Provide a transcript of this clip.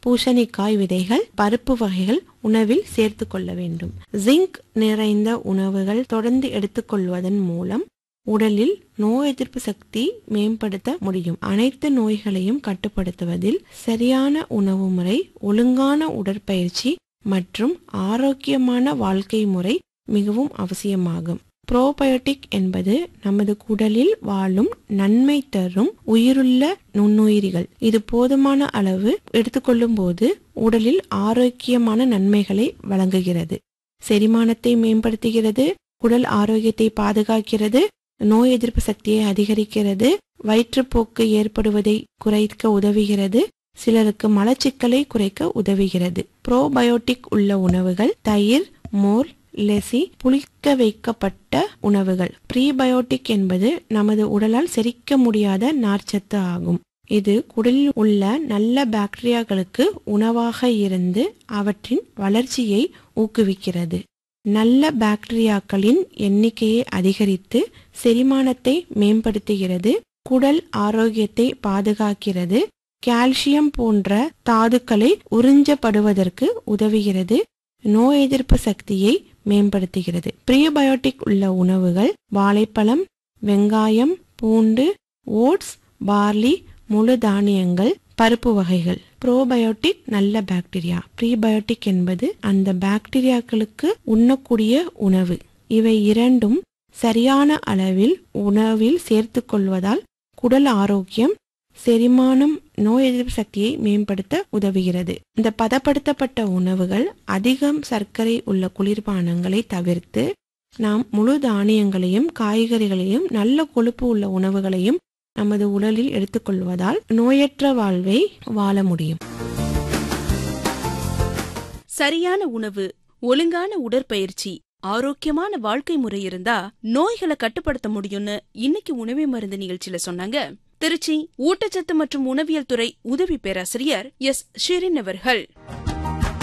பூசணிக்காய் விதைகள் பருப்பு வகைகள் உணவில் சேர்த்து கொள்ள வேண்டும் ஜிங்க் நிறைந்த உணவுகள் தொடர்ந்து எடுத்துக்கொள்வதன் மூலம் உடலில் நோய் எதிர்ப்பு சக்தி மேம்படுத்த முடியும் அனைத்து நோய்களையும் கட்டுப்படுத்துவதில் சரியான உணவு முறை ஒழுங்கான உடற்பயிற்சி மற்றும் ஆரோக்கியமான வாழ்க்கை முறை மிகவும் அவசியமாகும் புரோபயோட்டிக் என்பது நமது குடலில் வாழும் நன்மை தரும் உயிருள்ள நுண்ணுயிரிகள் இது போதுமான அளவு எடுத்துக்கொள்ளும் போது உடலில் ஆரோக்கியமான நன்மைகளை வழங்குகிறது செரிமானத்தை மேம்படுத்துகிறது குடல் ஆரோக்கியத்தை பாதுகாக்கிறது நோய் எதிர்ப்பு சக்தியை அதிகரிக்கிறது வயிற்றுப்போக்கு ஏற்படுவதை குறைக்க உதவுகிறது சிலருக்கு மலச்சிக்கலை குறைக்க உதவுகிறது ப்ரோபயோட்டிக் உள்ள உணவுகள் தயிர் மோர் லெசி புளிக்க வைக்கப்பட்ட உணவுகள் ப்ரீபயோட்டிக் என்பது நமது உடலால் செரிக்க முடியாத நார்ச்சத்து ஆகும் இது குடலில் உள்ள நல்ல பாக்டீரியாக்களுக்கு உணவாக இருந்து அவற்றின் வளர்ச்சியை ஊக்குவிக்கிறது நல்ல பாக்டீரியாக்களின் எண்ணிக்கையை அதிகரித்து செரிமானத்தை மேம்படுத்துகிறது குடல் ஆரோக்கியத்தை பாதுகாக்கிறது கால்சியம் போன்ற தாதுக்களை உறிஞ்சப்படுவதற்கு உதவுகிறது நோய் எதிர்ப்பு சக்தியை மேம்படுத்துகிறது ப்ரீபயோட்டிக் உள்ள உணவுகள் வாழைப்பழம் வெங்காயம் பூண்டு ஓட்ஸ் பார்லி முழு தானியங்கள் பருப்பு வகைகள் ப்ரோபயோட்டிக் நல்ல பாக்டீரியா ப்ரீபயோட்டிக் என்பது அந்த பாக்டீரியாக்களுக்கு உண்ணக்கூடிய உணவு இவை இரண்டும் சரியான அளவில் உணவில் சேர்த்து கொள்வதால் குடல் ஆரோக்கியம் செரிமானம் நோய் எதிர்ப்பு சக்தியை மேம்படுத்த உதவுகிறது இந்த பதப்படுத்தப்பட்ட உணவுகள் அதிகம் சர்க்கரை உள்ள குளிர்பானங்களை தவிர்த்து நாம் முழு தானியங்களையும் காய்கறிகளையும் நல்ல கொழுப்பு உள்ள உணவுகளையும் நமது உடலில் எடுத்துக்கொள்வதால் நோயற்ற வாழ்வை வாழ முடியும் சரியான உணவு ஒழுங்கான உடற்பயிற்சி ஆரோக்கியமான வாழ்க்கை முறை இருந்தா நோய்களை கட்டுப்படுத்த முடியும்னு இன்னைக்கு உணவே மருந்து நிகழ்ச்சியில சொன்னாங்க திருச்சி ஊட்டச்சத்து மற்றும் உணவியல் துறை உதவி பேராசிரியர் எஸ் ஷிரின் அவர்கள்